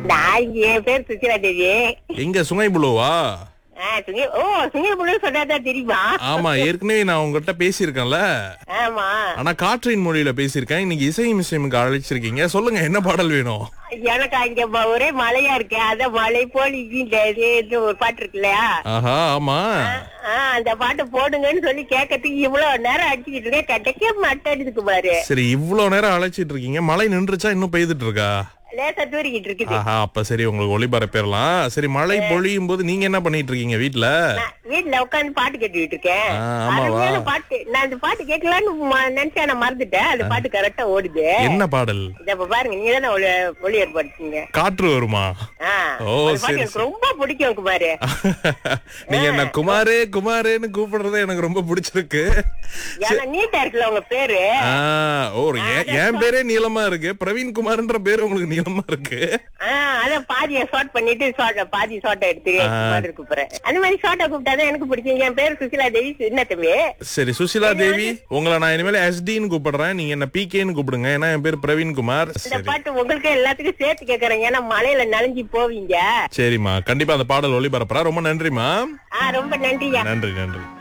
நான் இங்க என் பேர் சுசிலா தேவி எங்க சுங்கை புழுவா ஆ, சுங்கி ஓ சுங்கி சொன்னாதான் தெரியுமா ஆமா ஏற்கனவே நான் உங்ககிட்ட பேசியிருக்கேன்ல ஆமா ஆனா காற்றின் மொழியில பேசியிருக்கேன் இன்னைக்கு இசை மியூசியமுக்கு அழைச்சிருக்கீங்க சொல்லுங்க என்ன பாடல் வேணும் எனக்கு அங்க ம- ஒரே மழையா இருக்கு அத மழை போல் இங்கிட்டு ஒரு பாட்டு இருக்கு இல்லையா ஆஹா ஆமா ஆ, அந்த பாட்டு போடுங்கன்னு சொல்லி கேட்கறதுக்கு இவ்வளவு நேரம் அடிச்சுக்கிட்டு இருக்கேன் கிடைக்க மாட்டேங்குது பாரு சரி இவ்ளோ நேரம் அழைச்சிட்டு இருக்கீங்க மழை நின்றுச்சா இன்னும் பெய்துட்டு இருக்கா லேசா தூரிக்கிட்டு இருக்குது ஆஹா அப்ப சரி உங்களுக்கு ஒளிபரப்பிடலாம் சரி மழை பொழியும் போது நீங்க என்ன பண்ணிட்டு இருக்கீங்க வீட்ல நான் வீட்டுல உட்கார்ந்து பாட்டு கேட்டுக்கிட்டு இருக்கேன் ஆ, ஆமாவா? அருமையான பாட்டு நான் அந்த பாட்டு கேட்கலான்னு ம- நினைச்சேன் நான் மறந்துட்டேன் அந்த பாட்டு கரெக்டா ஓடுது என்ன பாடல் இத இப்ப பாருங்க நீங்க தானே ஒளி ஒளி ஏற்படுத்தீங்க காற்று வருமா ஆ, ஓ, அந்த சரி, பாட்டு எனக்கு ரொம்ப பிடிக்கும் குமாரு நீங்க என்ன குமாரே குமாரேன்னு கூப்பிடுறது எனக்கு ரொம்ப பிடிச்சிருக்கு ஏன்னா நீட்டா இருக்குல்ல உங்க பேரு ஆ, ஓ என் என் பேரே நீளமா இருக்கு பிரவீன் குமார்ன்ற பேரு உங்களுக்கு நீளமா இருக்கு ஆ, அதான் பாதிய ஷார்ட் பண்ணிட்டு short- பாதி ஷார்ட் எடுத்து குமாரு கூப்பிடுறேன் அந்த மாதிரி ஷார்ட்டா கூப்பிட்டாதான் எனக்கு பிடிக்கும் என் பேரு சுசிலா தேவி சின்ன தம்பி சரி சுசிலா தேவி உங்களை நான் இனிமேல் எஸ்டின்னு கூப்பிடுறேன் நீங்க என்ன பிகேன்னு கூப்பிடுங்க ஏன்னா என் பேர் பிரவீன் குமார் இந்த சரி பாட்டு உங்களுக்கு எல்லாத்துக்கும் சேர்த்து கேக்குறேன் ஏன்னா மழையில நனைஞ்சு போவீங்க சரிம்மா கண்டிப்பா அந்த பாடல் ஒளிபரப்புறா ரொம்ப நன்றிமா ஆ ரொம்ப நன்றியா நன்றி நன்றி